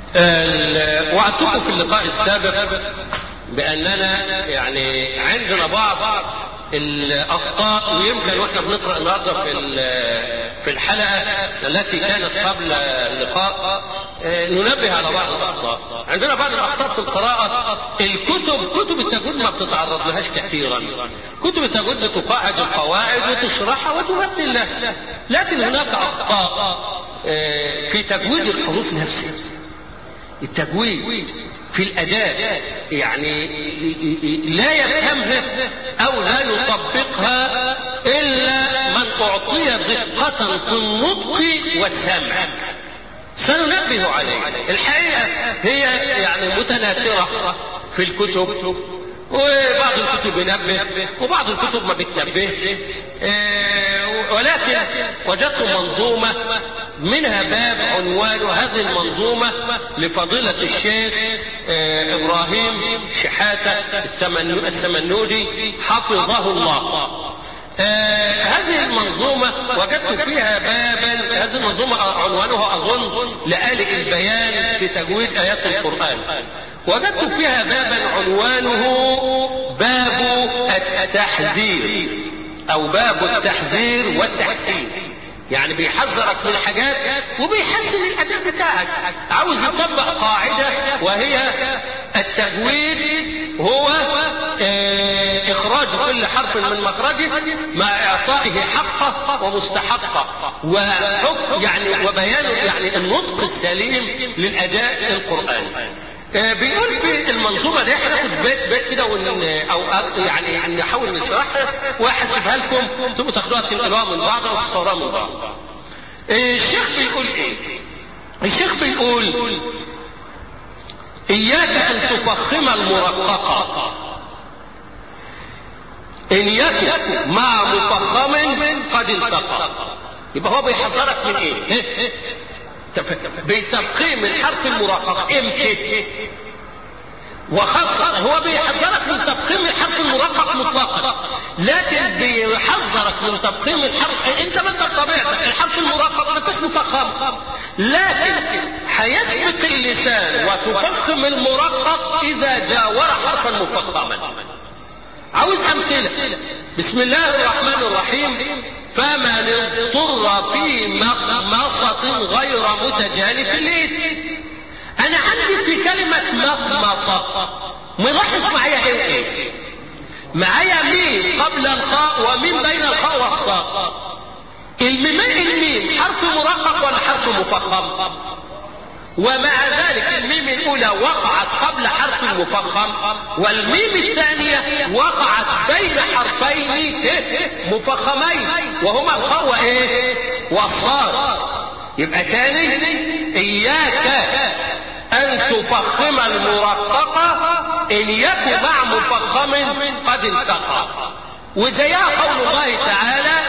ال- وعدتكم في اللقاء السابق باننا يعني عندنا بعض الاخطاء ويمكن واحنا بنقرا النهارده في ال- في الحلقه التي كانت قبل اللقاء آه، ننبه على بعض الاخطاء عندنا بعض الاخطاء في القراءه الكتب كتب التجويد ما بتتعرض لهاش كثيرا كتب التجويد بتقاعد القواعد وتشرحها وتمثل لها لكن هناك اخطاء آه، في تجويد الحروف نفسها التجويد في الأداء يعني لا يفهمها أو لا يطبقها إلا من أعطي دقة في النطق والسمع سننبه عليه الحقيقة هي يعني متناثرة في الكتب وبعض الكتب ينبه وبعض الكتب ما بتنبهش آه، ولكن وجدت منظومة منها باب عنوان هذه المنظومة لفضيلة الشيخ آه، إبراهيم شحاتة السمن- السمنودي حفظه الله آه هذه المنظومة وجدت فيها بابا هذه المنظومة عنوانها أظن لآلئ البيان في تجويد آيات القرآن وجدت فيها بابا عنوانه باب التحذير أو باب التحذير والتحسين يعني بيحذرك من حاجات وبيحسن الأداء بتاعك عاوز يطبق قاعدة وهي التجويد هو آه، إخراج كل حرف من مخرجه مع إعطائه حقه ومستحقه وحكم يعني وبيان يعني النطق السليم للأداء القرآني آه، بيقول في المنظومه دي هناخد بيت بيت كده ون او أو- يعني نحاول نشرحها واحسبها لكم تبقوا تاخدوها تنقلوها من بعض وتصوروها من بعض. آه، الشيخ بيقول ايه؟ الشيخ بيقول اياك ان تفخم المرققه ان يكن مع مفخم قد التقى يبقى هو بيحذرك من ايه؟ بتفخيم الحرف المرقق امتى وخاصة هو بيحذرك من تفخيم الحرف المرقق مطلقا لكن بيحذرك من تفخيم الحرف انت ما انت بطبيعتك الحرف المرقق ما انتش مفخم لكن هيسبق اللسان وتفخم المرقق اذا جاور حرفا مفخما عاوز امثله بسم الله الرحمن الرحيم فمن اضطر في مخمصة غير متجانف لإثم أنا عندي في كلمة مخمصة ملاحظ معايا إيه إيه؟ معايا ميم قبل الخاء ومين بين الخاء والصاد الميم الميم حرف مرقق ولا حرف مفخم ومع ذلك الميم الأولى وقعت قبل حرف مفخم والميم الثانية وقعت بين حرفين مفخمين وهما الخاء وإيه والصاد يبقى تاني إياك أن تفخم المرققة إن يكن مع مفخم قد التقى وزيها قول الله تعالى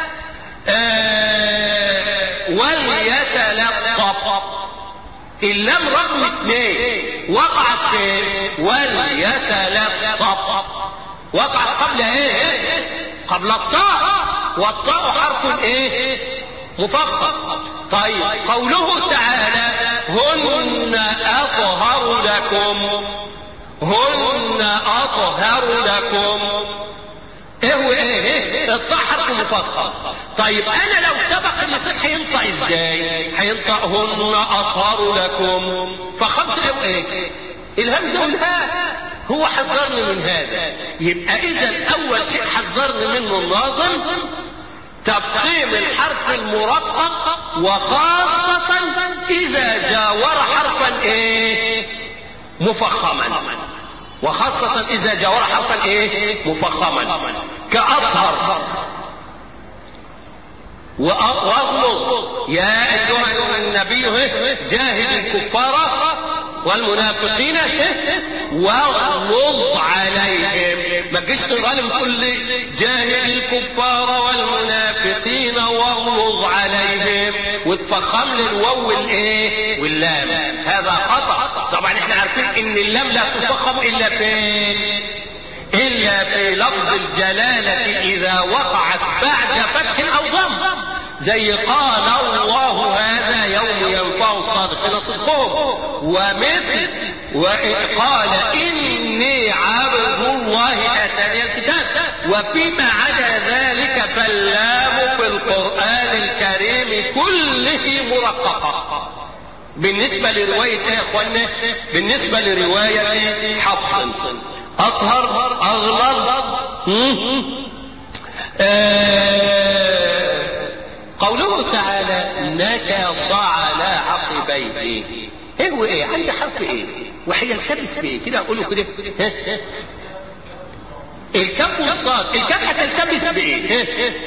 آه وليتلطف اللام رقم اثنين وقعت في وليتلطف وقعت قبل ايه قبل الطاء والطاء حرف ايه مفخم طيب قوله تعالى هن اطهر لكم هن اطهر لكم ايه وايه الطاء حرف مفخم طيب انا لو سبق اللسان هينطق ازاي هينطق هن اطهر لكم فخمت له ايه الهمزه والهاء هو حذرني من هذا يبقى اذا اول شيء حذرني منه الناظم تفخيم الحرف المرقق وخاصة إذا جاور حرفا إيه؟ مفخما وخاصة إذا جاور حرفا إيه؟ مفخما كأطهر واغلظ يا أيها النبي جاهد الكفار والمنافقين واغلظ عليهم ما تجيش تظالم كل جاهد الكفار والمنافقين واغلظ عليهم وتفخم لي الواو والايه واللام هذا خطا طبعا احنا عارفين ان اللام لا تفخم الا فين الا في لفظ الجلاله اذا وقعت بعد فتح او ضم زي قال الله هذا يوم ينفع والصادقين صدقهم ومثل وإذ قال إني عبد الله آتاني الكتاب وفيما عدا ذلك فاللام في القرآن الكريم كله مرققة بالنسبة لرواية يا اخوانا بالنسبة لرواية حفص اطهر اغلظ آه قوله تعالى نكص على عقبيه ايه وايه عندي حرف ايه وهي الكلمة بايه كده اقوله كده الكف والصاد الكف هتلتبس بايه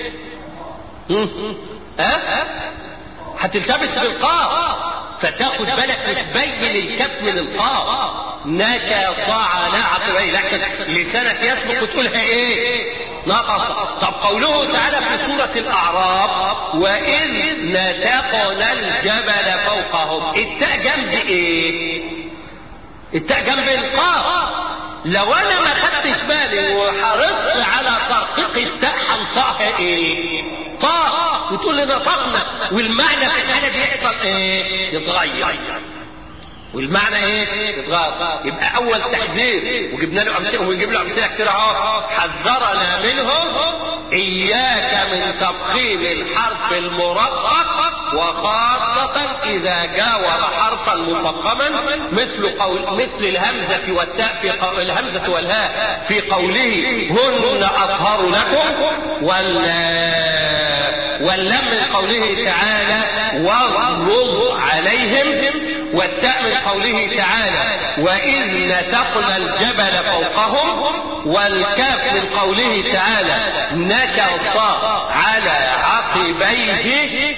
ها هتلتبس بالقاف فتاخد بالك وتبين الكف من القاف نكص على عقبيه لكن لسانك يسبق وتقولها ايه نقص طب قوله تعالى في سورة الأعراف وإذ نتقنا الجبل فوقهم التاء جنب إيه؟ التاء جنب القاف لو أنا ما خدتش بالي وحرصت على ترقيق التاء هنطقها إيه؟ طاء وتقول لي نطقنا والمعنى في الحالة دي يحصل إيه؟ يتغير والمعنى ايه؟ يتغير يبقى اول تحذير وجبنا له امثله ونجيب له امثله كتير اهو حذرنا منهم اياك من تفخيم الحرف المرقق وخاصة اذا جاور حرفا مفخما مثل قول مثل الهمزة والتاء في قول الهمزة والهاء في قوله هن اطهر لكم ولا واللم من قوله تعالى واغلظ عليهم والتاء من قوله تعالى وإذ نتقنا الجبل فوقهم والكاف من قوله تعالى نكص على عقبيه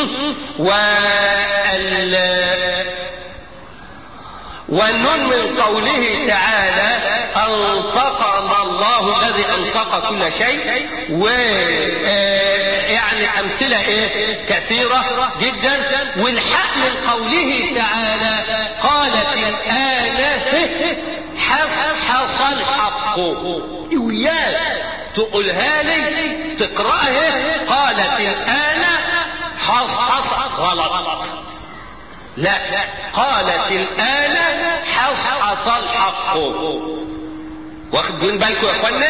وال والنون من قوله تعالى أنطقنا الله الذي أنطق كل شيء و يعني أمثلة إيه كثيرة جدا والحق من قوله تعالى قالت الآن حصل الحق وياك تقولها لي تقرأها قالت الآن حصل غلط لا قالت الآن حصل الحق واخدين بالكم يا اخوانا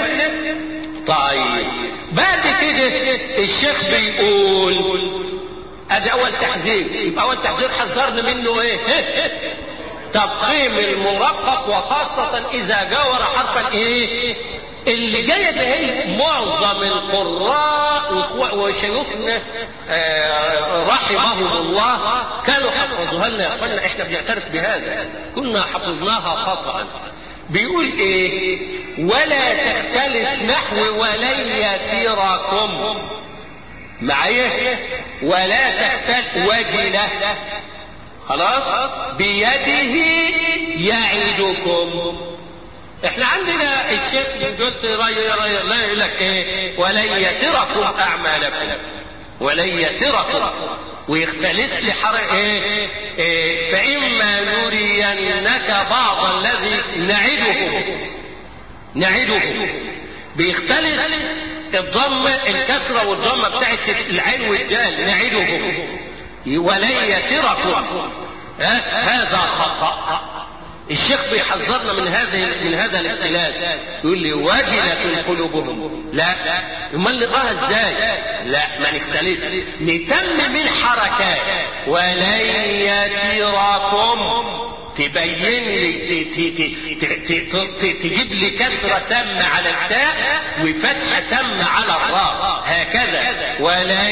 طيب بعد كده الشيخ بيقول ادي اول تحذير يبقى اول تحذير حذرنا منه ايه تفخيم المرقق وخاصة اذا جاور حرفا ايه اللي جاية ده هي معظم القراء وشيوخنا آه رحمهم الله كانوا حفظوها لنا يا اخوانا احنا بنعترف بهذا كنا حفظناها خطأ بيقول ايه ولا تختلف نحو ولن يسيركم معايا ولا تختلف وجله خلاص بيده يعدكم احنا عندنا الشيخ قلت ري ري لا يقول لك ايه ولن يسركم اعمالكم ولن يسركم ويختلس لي حرق ايه, إيه فاما نرينك بعض الذي نعده نعده بيختلف الضمه الكسره والضمه بتاعت العين والدال نعده ولن يسركم هذا خطأ الشيخ بيحذرنا من هذا من هذا الاختلاف يقول لي وجلت قلوبهم لا امال نقراها ازاي لا ما نختلفش نتمم الحركات ولن يسيركم تبين لي تجيب لي كسرة تم على التاء وفتحة تم على الراء هكذا ولن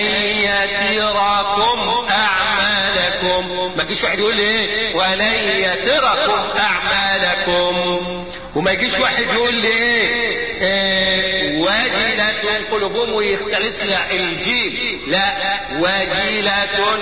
يسيركم أعمالكم ما يجيش واحد يقول ايه ولن يسيركم أعمالكم وما يجيش واحد يقول لي ايه, إيه وجلة قلوبهم ويختلس لها الجيل لا وجلة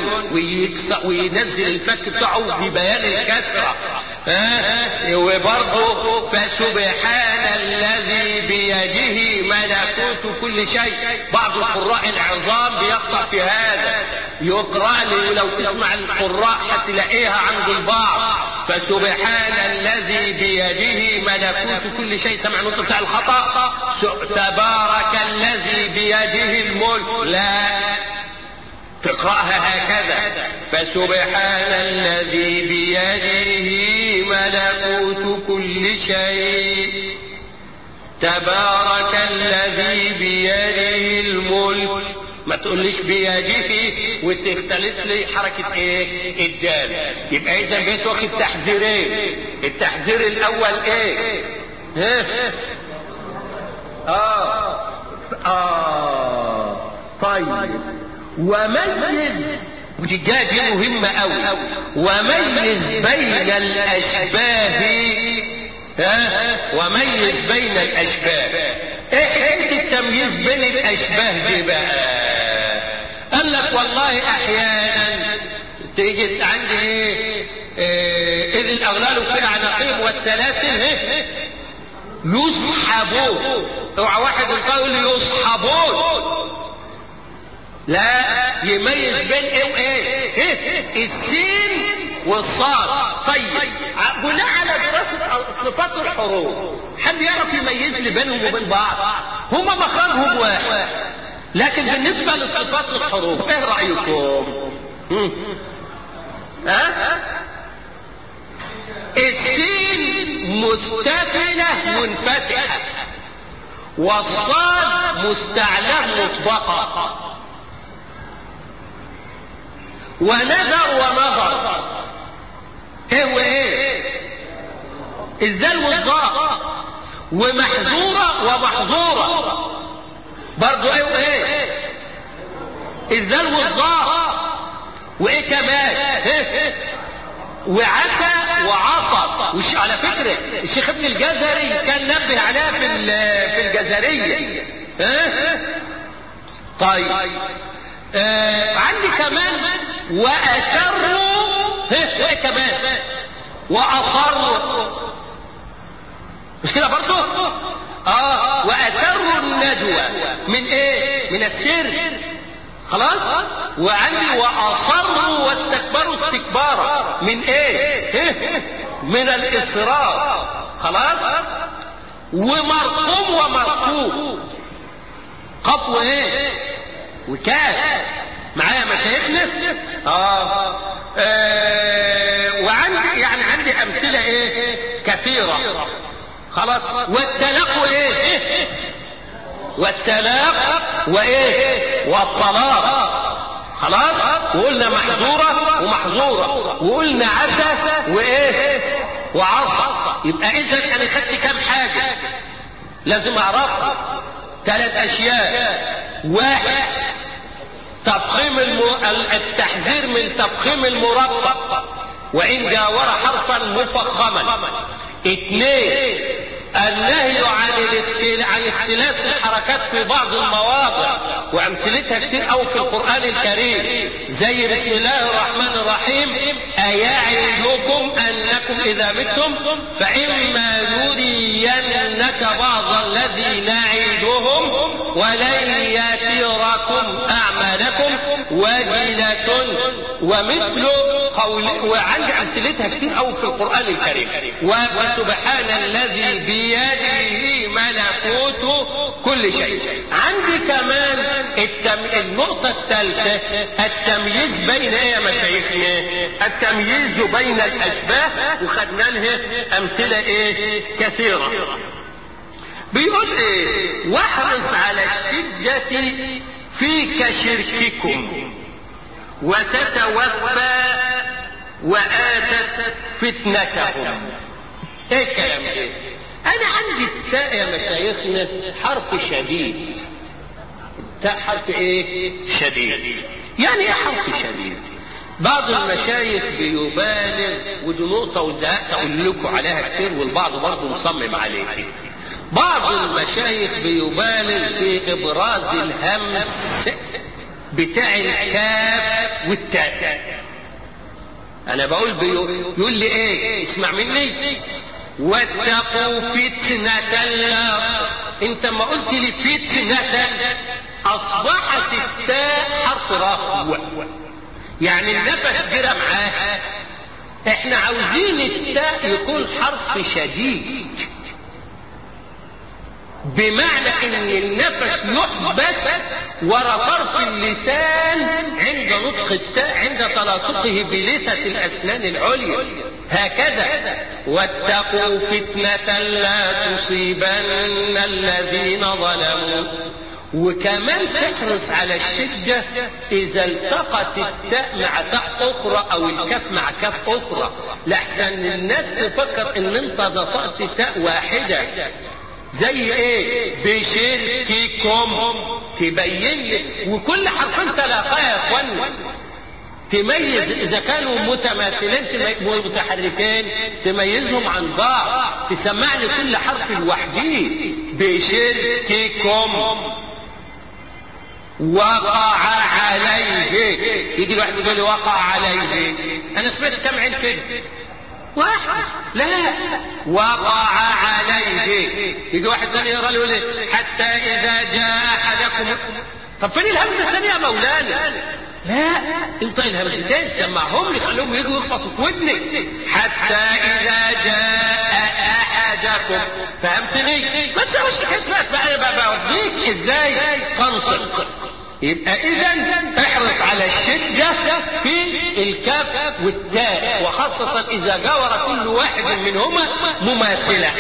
وينزل الفك بتاعه ببيان الكسرة ها وبرضه فسبحان الذي بيده ملكوت كل شيء بعض القراء العظام بيخطأ في هذا يقرأ لي ولو تسمع القراء هتلاقيها عند البعض فسبحان الذي بيده ملكوت كل شيء سمع النطق بتاع الخطأ تبارك الذي بيده الملك لا تقرأها هكذا فسبحان الذي بيده ملكوت كل شيء تبارك الذي بيده الملك ما تقوليش بيده وتختلس لي حركة ايه الدال يبقى اذا بقيت واخد تحذيرين التحذير الاول ايه ها اه اه طيب وميز ودي دي مهمة قوي وميز بين الاشباه ها وميز بين الاشباه ايه حكايه التمييز بين الاشباه دي بقى قال لك والله احيانا تيجي عندي ايه, إيه اذ الاغلال في اعناقهم والسلاسل يسحبون اوعى واحد يقول لي يصحبون لا يميز بين ايه وايه إيه؟ السين والصاد طيب بناء على دراسة صفات الحروف حد يعرف يميز لي بينهم وبين بعض هما مخرجهم واحد لكن بالنسبة لصفات الحروف ايه رأيكم ها السين مستفلة منفتحة والصاد مستعلاه مطبقة ونذر ونظر ايه وايه الزال والضاء ومحذورة ومحظورة برضو ايه وايه الزال والضاء وايه كمان وعسى وعصى وش على فكرة الشيخ ابن الجزري كان نبه عليها في في الجزرية ها طيب آه عندي كمان وأسروا ايه كمان وأصروا مش كده برضه اه وأسروا النجوى من ايه من السر خلاص وعندي وأصروا واستكبروا استكبارا من ايه من الإصرار خلاص ومرقوم ومرقوب قطو ايه وكاف معايا مشايخنا آه. اه وعندي يعني عندي امثله ايه كثيره خلاص والتلاق ايه والتلاق وايه والطلاق خلاص وقلنا محظوره ومحظوره وقلنا عسى وايه وعصى يبقى اذا انا خدت كام حاجه لازم اعرفها ثلاث اشياء واحد تفخيم الم... التحذير من تفخيم المربع وان جاور حرفا مفخما اثنين النهي عن الاختل... عن اختلاف الحركات في بعض المواضع وامثلتها كتير قوي في القران الكريم زي بسم الله الرحمن الرحيم ايعدكم انكم اذا متم فاما نرينك بعض الذي نعدهم ولن يتركم اعمالكم وجلة ومثل قول وعندي امثلتها كتير قوي في القران الكريم وسبحان الذي بيده ملكوت كل شيء عندي كمان التم... النقطة الثالثة التمييز بين ايه يا مشايخنا التمييز بين الاشباه وخدنا لها امثلة ايه كثيرة بيقول ايه واحرص على الشدة فيك شرككم وتتوفى وآتت فتنتهم ايه الكلام ده انا عندي التاء يا مشايخنا حرف شديد التاء حرف ايه شديد يعني ايه حرف شديد بعض المشايخ بيبالغ ودي نقطة وزهقت أقول لكم عليها كتير والبعض برضه مصمم عليها بعض المشايخ بيبالغ في إبراز الهمس بتاع الكاف والتاء أنا بقول بيقول لي إيه اسمع مني واتقوا فتنة لا انت ما قلت لي فتنة اصبحت التاء حرف رخو يعني النفس جرى معاها احنا عاوزين التاء يكون حرف شديد بمعنى ان النفس يحبس ورا طرف اللسان عند نطق التاء عند تلاصقه بلثة الاسنان العليا هكذا واتقوا فتنة لا تصيبن الذين ظلموا وكمان تحرص على الشدة إذا التقت التاء مع تاء أخرى أو الكاف مع كاف أخرى لأحسن الناس تفكر إن أنت نطقت تاء واحدة زي إيه؟ بشرككم تبين لي وكل حرفين تلاقاه يا إخوانا تميز إذا كانوا متماثلين متحركين تميزهم عن بعض تسمع لي كل حرف لوحده بشرككم وقع عليه يجي الواحد يقول لي وقع عليه انا سمعت كم عين كده واحد لا وقع عليه يجي واحد ثاني يقرا يقول لي حتى اذا جاء احدكم طب فين الهمزه الثانيه يا مولانا لا انت الهمزتين سمعهم لي خليهم يجوا يخبطوا في ودني حتى اذا جاء احدكم فهمتني ما تسويش الحسبات بقى بوديك ازاي تنطق يبقى اذا احرص على الشدة في الكاف والتاء وخاصة اذا جاور كل واحد منهما مماثلة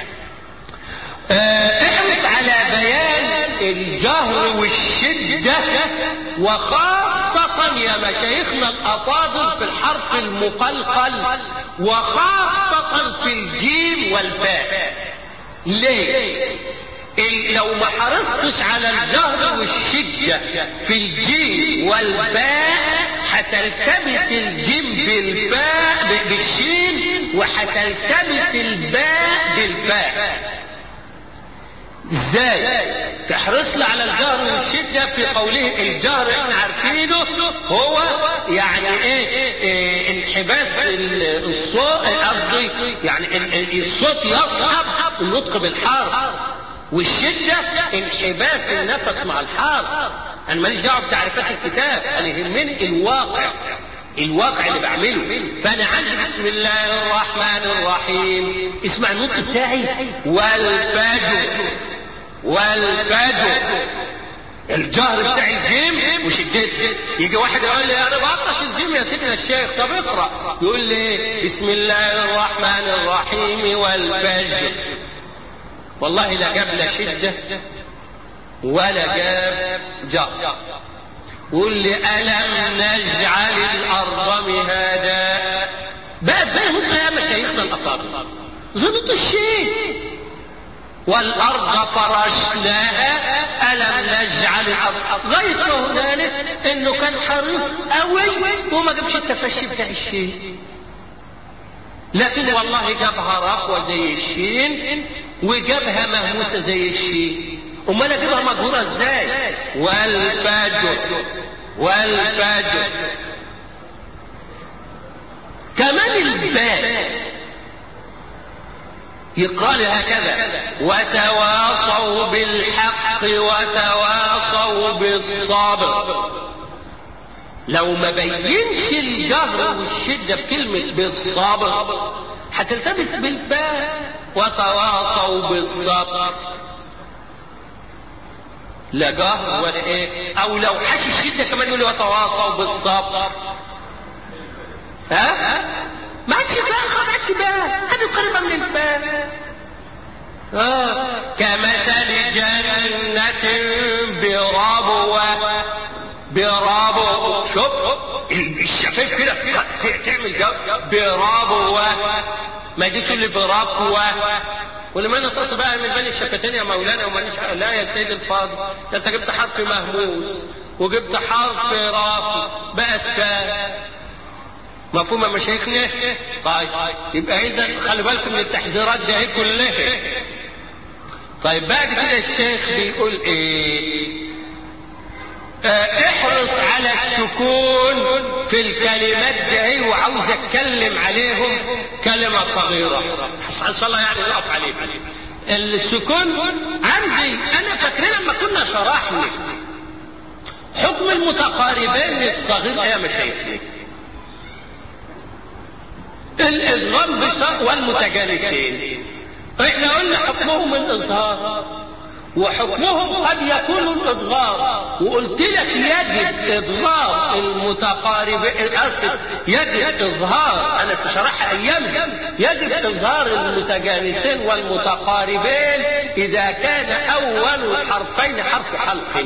احرص على بيان الجهر والشدة وخاصة يا مشايخنا الافاضل في الحرف المقلقل وخاصة في الجيم والباء ليه لو ما حرصتش على الجهر والشدة في الجيم والباء هتلتبس الجيم بالباء بالشين وهتلتبس الباء بالباء ازاي تحرص لي على الجهر والشدة في قوله الجهر احنا عارفينه هو يعني ايه, إيه انحباس الصوت قصدي يعني الصوت يصعب النطق بالحرف والشدة انحباس النفس مع الحرف انا ماليش دعوه بتعريفات الكتاب انا يهمني الواقع الواقع اللي بعمله فانا عندي بسم الله الرحمن الرحيم اسمع النطق بتاعي والفجر والفجر الجهر بتاع الجيم وشدته يجي واحد يقول لي انا بطش الجيم يا سيدنا الشيخ طب اقرا يقول لي بسم الله الرحمن الرحيم والفجر والله لا جاب لا شده ولا جاب جهر قول لي ألم نجعل الأرض مهادا بقى زي هم يا مشايخنا الأفاضل ظبط الشيء والأرض فرشناها ألم نجعل الأرض غير هنالك إنه كان حريص قوي وما جابش التفشي بتاع الشيء لكن والله جابها رقوة زي الشين وجابها مهموسة زي الشين امال اجيبها مجهورة ازاي والفجر والفجر كمان الباء يقال هكذا وتواصوا بالحق وتواصوا بالصبر لو ما بينش الجهر والشدة بكلمة بالصبر هتلتبس بالباء وتواصوا بالصبر لا جهر ولا ايه او لو حش الشده كمان يقول وتواصوا بالصبر ها ما عادش بقى ما عادش بقى هذه قريبه من الباء آه. كمثل جنة بربوة بربوة شوف الشفايف كده تعمل جو بربوة ما يجيش اللي بربوة ولما نطقت بقى من بني الشفتين يا مولانا ومانيش لا يا سيد الفاضل ده انت جبت حرف مهموس وجبت حرف رافي بقت كاف مفهوم يا مشايخنا؟ طيب يبقى اذا خلي بالكم من التحذيرات دي كلها طيب بعد كده الشيخ بيقول ايه اه احرص على السكون في الكلمات دي وعاوز اتكلم عليهم كلمة صغيرة ان شاء الله يعني نقف عليه السكون عندي انا فاكرين لما كنا شرحنا حكم المتقاربين الصغير يا مشايخنا الادغام والمتجانسين احنا قلنا حكمهم الاظهار وحكمهم قد يكون الإضغام وقلت لك يجب إضغام المتقارب الأسف يجب إظهار أنا في شرح أيامها يجب إظهار المتجانسين والمتقاربين إذا كان أول الحرفين حرف حلق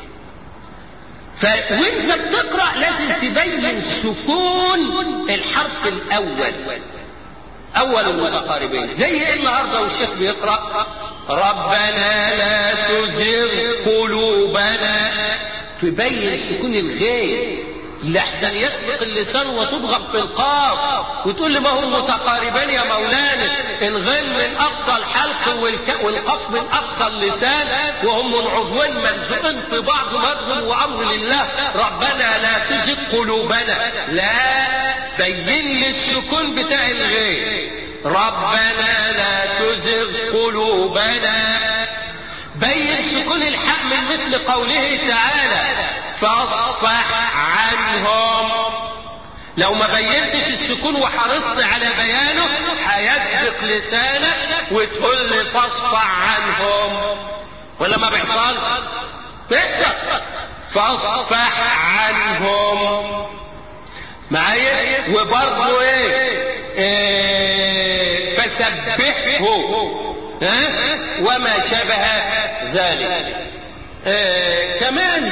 فوانت بتقرأ لازم تبين سكون الحرف الأول أول المتقاربين زي إيه النهاردة والشيخ بيقرأ ربنا لا تزغ قلوبنا تبين سكون الغين لحسن يسبق اللسان وتضغط في القاف وتقول لي ما هم متقاربين يا مولانا الغين من اقصى الحلق والقاف من اقصى اللسان وهم من عضوين ملزوقين في بعض مدخل وامر لله ربنا لا تزغ قلوبنا لا بين لي السكون بتاع الغين ربنا لا تزغ قلوبنا بين سكون الحق من مثل قوله تعالى فاصفح عنهم لو ما بينتش السكون وحرصت على بيانه هيسبق لسانك وتقول لي فاصفح عنهم ولا ما بيحصلش بيحصل فاصفح عنهم معايا وبرضه ايه, إيه فسبحه ها وما شبه ذلك إيه كمان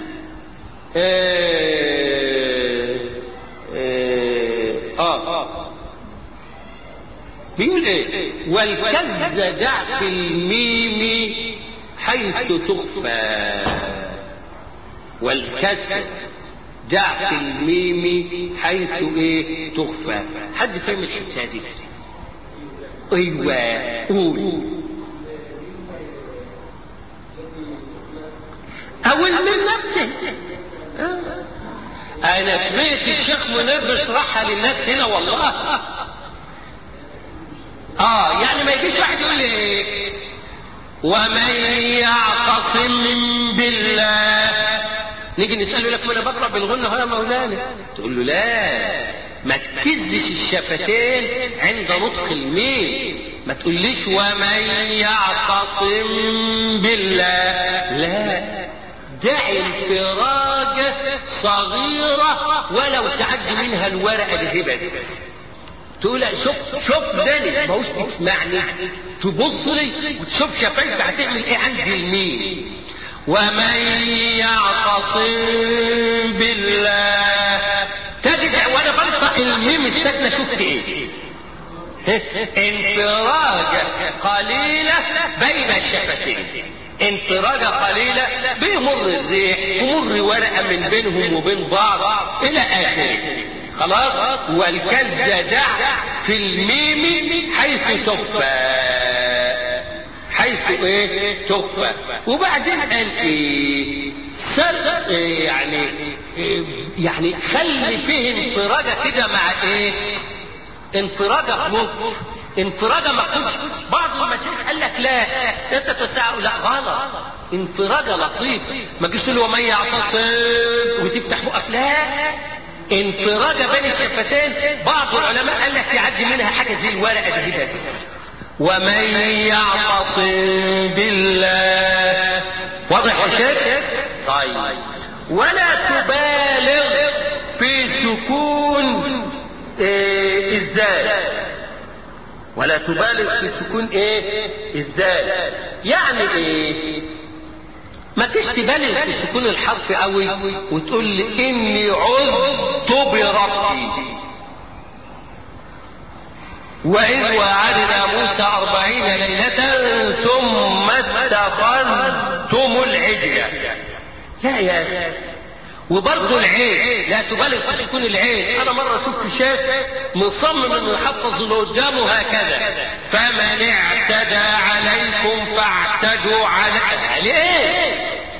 إيه إيه آه بيقول ايه والكز دع في الميم حيث تخفى والكسر دع في الميم حيث ايه تخفى حد فاهم الحته دي ايوه قول او من نفسه انا سمعت الشيخ منير بيشرحها للناس هنا والله اه يعني ما يجيش واحد يقول لي ومن يعتصم بالله نيجي نساله لك ما انا بقرا بالغنه يا مولانا تقول له لا ما تكزش الشفتين عند نطق الميم ما تقوليش ومن يعتصم بالله لا دع انفراجة صغيرة ولو تعدي منها الورقة الهبة تقول شوف شوف داني ما هوش تسمعني تبص لي وتشوف شفايفي هتعمل ايه عند الميم ومن يعتصم بالله تجد وانا بنطق الميم الساكنه شفت ايه انفراجة قليلة بين الشفتين انفراجة قليلة بيمر الريح تمر ورقة من بينهم وبين بعض إلى آخره خلاص والكز دع في الميم حيث تخفى حيث ايه تخفى وبعدين قال ايه سر إيه يعني إيه يعني خلي فيه انفراجة كده مع ايه انفراجة خلوف انفراجة ما تكونش بعض المشايخ قال لك لا انت تسعى لا غلط انفراجة لطيف ما تجيش تقول ومن يعتصم وتفتح بقك لا انفراجة بين الشفتين بعض العلماء قال لك يعدي منها حاجة زي الورقة دي كده ومن يعتصم بالله واضح يا شيخ طيب ولا تبالغ في سكون إيه الزال ولا تبالغ في سكون ايه الزال يعني ايه ما تيجي تبالغ في سكون الحرف قوي وتقول لي اني عذت بربي وإذ وعدنا موسى أربعين ليلة ثم اتخذتم العجل لا يا أخي وبرضه العين لا تبالغ في سكون العين انا مره شفت شاف مصمم انه يحفظ اللي قدامه هكذا فمن اعتدى عليكم فاعتدوا على عليه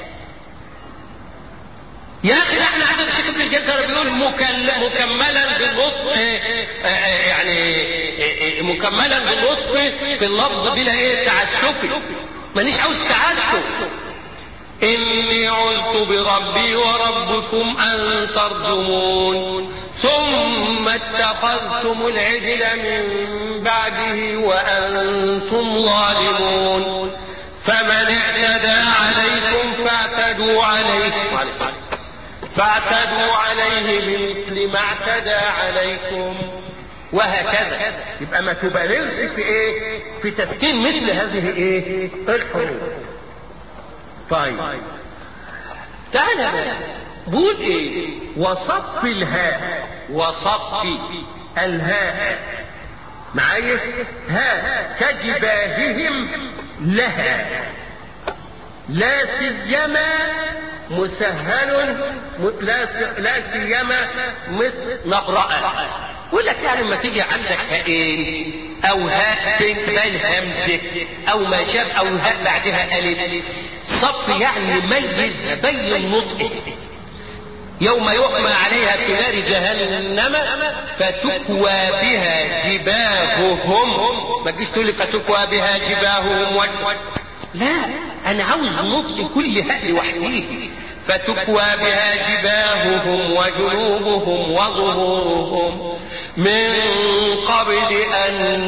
يا اخي احنا عندنا الشيخ ابن الجزر بيقول مكل... مكملا بالنطق يعني مكملا بالنطق في اللفظ بلا ايه تعسفي مانيش عاوز تعسف إني عذت بربي وربكم أن ترجمون ثم اتخذتم العجل من بعده وأنتم ظالمون فمن اعتدى عليكم فاعتدوا عليه فاعتدوا عليه بمثل ما اعتدى عليكم وهكذا يبقى ما تبالغش في ايه في تسكين مثل هذه ايه الحروف طيب تعالى بقى بقول ايه وصف الهاء وصف الهاء معايا ها كجباههم لها لا سيما مسهل لا س- لا سيما مثل نبرأ يقول لك يعني لما تيجي عندك هاءين او هاء بين بين همزه او ما شابه او هاء بعدها الف صف يعني ميز بين نطقه يوم يحمى عليها في نار جهنم فتكوى بها جباههم ما تجيش تقول لي فتكوى بها جباههم و... لا انا عاوز نطق كل هاء لوحده فتكوى بها جباههم وجنوبهم وظهورهم من قبل ان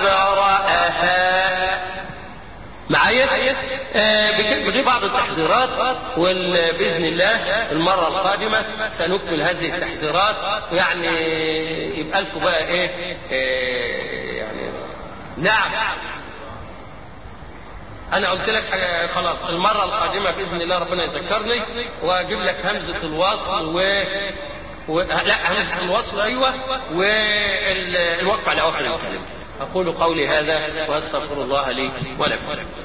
نبرأها معايا آه بجيب بعض التحذيرات وباذن الله المره القادمه سنكمل هذه التحذيرات يعني يبقى لكم بقى ايه آه يعني نعم انا قلت لك آه خلاص المره القادمه باذن الله ربنا يذكرني واجيب لك همزه الوصل و و... لا همزه الوصل ايوه والوقف على اخر الكلام اقول قولي هذا واستغفر الله لي ولكم